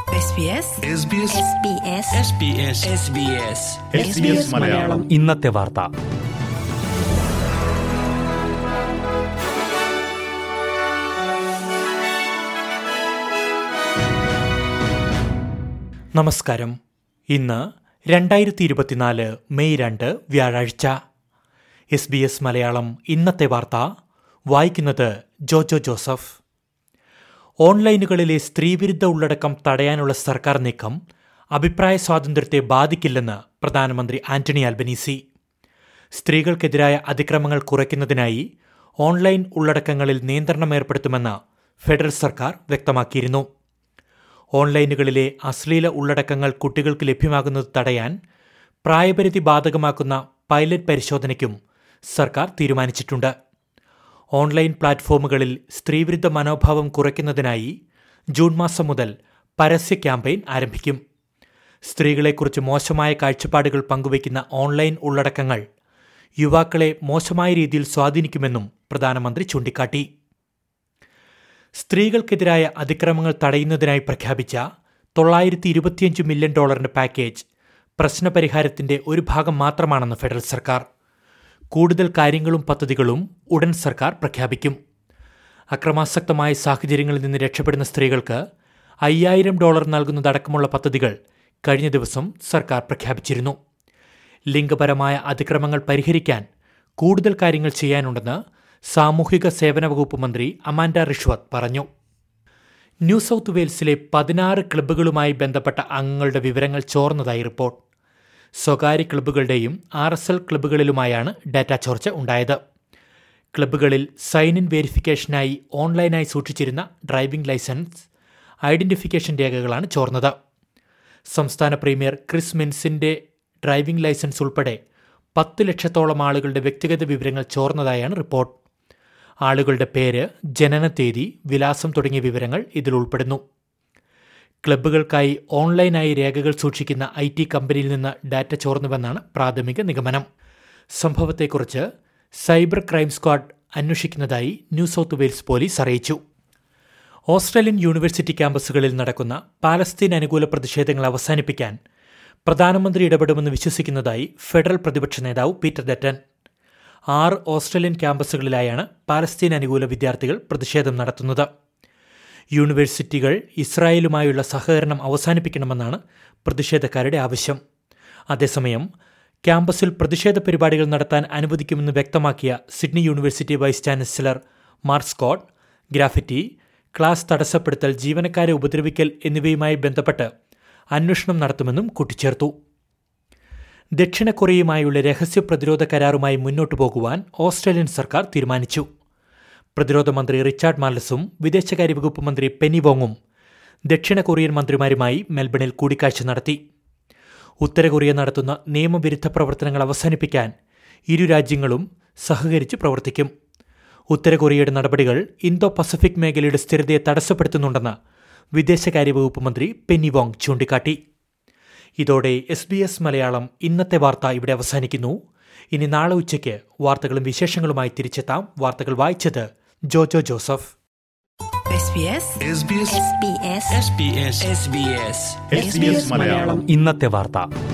SBS Malayalam ഇന്നത്തെ വാർത്ത നമസ്കാരം ഇന്ന് രണ്ടായിരത്തി ഇരുപത്തിനാല് മെയ് രണ്ട് വ്യാഴാഴ്ച എസ് ബി എസ് മലയാളം ഇന്നത്തെ വാർത്ത വായിക്കുന്നത് ജോജോ ജോസഫ് ഓൺലൈനുകളിലെ സ്ത്രീവിരുദ്ധ ഉള്ളടക്കം തടയാനുള്ള സർക്കാർ നീക്കം അഭിപ്രായ സ്വാതന്ത്ര്യത്തെ ബാധിക്കില്ലെന്ന് പ്രധാനമന്ത്രി ആന്റണി ആൽബനീസി സ്ത്രീകൾക്കെതിരായ അതിക്രമങ്ങൾ കുറയ്ക്കുന്നതിനായി ഓൺലൈൻ ഉള്ളടക്കങ്ങളിൽ നിയന്ത്രണം ഏർപ്പെടുത്തുമെന്ന് ഫെഡറൽ സർക്കാർ വ്യക്തമാക്കിയിരുന്നു ഓൺലൈനുകളിലെ അശ്ലീല ഉള്ളടക്കങ്ങൾ കുട്ടികൾക്ക് ലഭ്യമാകുന്നത് തടയാൻ പ്രായപരിധി ബാധകമാക്കുന്ന പൈലറ്റ് പരിശോധനയ്ക്കും സർക്കാർ തീരുമാനിച്ചിട്ടുണ്ട് ഓൺലൈൻ പ്ലാറ്റ്ഫോമുകളിൽ സ്ത്രീവിരുദ്ധ മനോഭാവം കുറയ്ക്കുന്നതിനായി ജൂൺ മാസം മുതൽ പരസ്യ ക്യാമ്പയിൻ ആരംഭിക്കും സ്ത്രീകളെക്കുറിച്ച് മോശമായ കാഴ്ചപ്പാടുകൾ പങ്കുവയ്ക്കുന്ന ഓൺലൈൻ ഉള്ളടക്കങ്ങൾ യുവാക്കളെ മോശമായ രീതിയിൽ സ്വാധീനിക്കുമെന്നും പ്രധാനമന്ത്രി ചൂണ്ടിക്കാട്ടി സ്ത്രീകൾക്കെതിരായ അതിക്രമങ്ങൾ തടയുന്നതിനായി പ്രഖ്യാപിച്ച തൊള്ളായിരത്തി ഇരുപത്തിയഞ്ച് മില്യൺ ഡോളറിന്റെ പാക്കേജ് പ്രശ്നപരിഹാരത്തിന്റെ ഒരു ഭാഗം മാത്രമാണെന്ന് ഫെഡറൽ സർക്കാർ കൂടുതൽ കാര്യങ്ങളും പദ്ധതികളും ഉടൻ സർക്കാർ പ്രഖ്യാപിക്കും അക്രമാസക്തമായ സാഹചര്യങ്ങളിൽ നിന്ന് രക്ഷപ്പെടുന്ന സ്ത്രീകൾക്ക് അയ്യായിരം ഡോളർ നൽകുന്നതടക്കമുള്ള പദ്ധതികൾ കഴിഞ്ഞ ദിവസം സർക്കാർ പ്രഖ്യാപിച്ചിരുന്നു ലിംഗപരമായ അതിക്രമങ്ങൾ പരിഹരിക്കാൻ കൂടുതൽ കാര്യങ്ങൾ ചെയ്യാനുണ്ടെന്ന് സാമൂഹിക സേവന വകുപ്പ് മന്ത്രി അമാൻഡ റിഷ്വത് പറഞ്ഞു ന്യൂ സൗത്ത് വെയിൽസിലെ പതിനാറ് ക്ലബ്ബുകളുമായി ബന്ധപ്പെട്ട അംഗങ്ങളുടെ വിവരങ്ങൾ ചോർന്നതായി റിപ്പോർട്ട് സ്വകാര്യ ക്ലബ്ബുകളുടെയും ആർ എസ് എൽ ക്ലബ്ബുകളിലുമായാണ് ഡാറ്റ ചോർച്ച ഉണ്ടായത് ക്ലബ്ബുകളിൽ സൈൻ ഇൻ വെരിഫിക്കേഷനായി ഓൺലൈനായി സൂക്ഷിച്ചിരുന്ന ഡ്രൈവിംഗ് ലൈസൻസ് ഐഡന്റിഫിക്കേഷൻ രേഖകളാണ് ചോർന്നത് സംസ്ഥാന പ്രീമിയർ ക്രിസ് മിൻസിന്റെ ഡ്രൈവിംഗ് ലൈസൻസ് ഉൾപ്പെടെ പത്ത് ലക്ഷത്തോളം ആളുകളുടെ വ്യക്തിഗത വിവരങ്ങൾ ചോർന്നതായാണ് റിപ്പോർട്ട് ആളുകളുടെ പേര് ജനനത്തീയതി വിലാസം തുടങ്ങിയ വിവരങ്ങൾ ഇതിൽ ഉൾപ്പെടുന്നു ക്ലബ്ബുകൾക്കായി ഓൺലൈനായി രേഖകൾ സൂക്ഷിക്കുന്ന ഐ ടി കമ്പനിയിൽ നിന്ന് ഡാറ്റ ചോർന്നുവെന്നാണ് പ്രാഥമിക നിഗമനം സംഭവത്തെക്കുറിച്ച് സൈബർ ക്രൈം സ്ക്വാഡ് അന്വേഷിക്കുന്നതായി ന്യൂ സൗത്ത് വെയിൽസ് പോലീസ് അറിയിച്ചു ഓസ്ട്രേലിയൻ യൂണിവേഴ്സിറ്റി ക്യാമ്പസുകളിൽ നടക്കുന്ന പാലസ്തീൻ അനുകൂല പ്രതിഷേധങ്ങൾ അവസാനിപ്പിക്കാൻ പ്രധാനമന്ത്രി ഇടപെടുമെന്ന് വിശ്വസിക്കുന്നതായി ഫെഡറൽ പ്രതിപക്ഷ നേതാവ് പീറ്റർ ഡറ്റൻ ആറ് ഓസ്ട്രേലിയൻ ക്യാമ്പസുകളിലായാണ് പാലസ്തീൻ അനുകൂല വിദ്യാർത്ഥികൾ പ്രതിഷേധം നടത്തുന്നത് യൂണിവേഴ്സിറ്റികൾ ഇസ്രായേലുമായുള്ള സഹകരണം അവസാനിപ്പിക്കണമെന്നാണ് പ്രതിഷേധക്കാരുടെ ആവശ്യം അതേസമയം ക്യാമ്പസിൽ പ്രതിഷേധ പരിപാടികൾ നടത്താൻ അനുവദിക്കുമെന്ന് വ്യക്തമാക്കിയ Sydney university vice chancellor Mark Scott graffiti class തടസ്സപ്പെടുത്തൽ ജീവനക്കാരെ ഉപദ്രവിക്കൽ എന്നിവയുമായി ബന്ധപ്പെട്ട് അന്വേഷണം നടത്തുമെന്നും കൂട്ടിച്ചേർത്തു ദക്ഷിണ കൊറിയയുമായുള്ള രഹസ്യ പ്രതിരോധ കരാറുമായി മുന്നോട്ടു പോകുവാൻ ഓസ്ട്രേലിയൻ സർക്കാർ തീരുമാനിച്ചു പ്രതിരോധ മന്ത്രി റിച്ചാർഡ് മാർലസും വിദേശകാര്യ വകുപ്പ് മന്ത്രി പെനി വോങ്ങും ദക്ഷിണ കൊറിയൻ മന്ത്രിമാരുമായി മെൽബണിൽ കൂടിക്കാഴ്ച നടത്തി ഉത്തര കൊറിയ നടത്തുന്ന നിയമവിരുദ്ധ പ്രവർത്തനങ്ങൾ അവസാനിപ്പിക്കാൻ ഇരു രാജ്യങ്ങളും സഹകരിച്ച് പ്രവർത്തിക്കും ഉത്തര കൊറിയയുടെ നടപടികൾ ഇന്തോ പസഫിക് മേഖലയുടെ സ്ഥിരതയെ തടസ്സപ്പെടുത്തുന്നുണ്ടെന്ന് വിദേശകാര്യ വകുപ്പ് മന്ത്രി പെന്നി വോങ് ചൂണ്ടിക്കാട്ടി ഇതോടെ എസ് ബി എസ് മലയാളം ഇന്നത്തെ വാർത്ത ഇവിടെ അവസാനിക്കുന്നു ഇനി നാളെ ഉച്ചയ്ക്ക് വാർത്തകളും വിശേഷങ്ങളുമായി തിരിച്ചെത്താം വാർത്തകൾ വായിച്ചത് ജോജോ ജോസഫ് SBS ഇന്നത്തെ വാർത്ത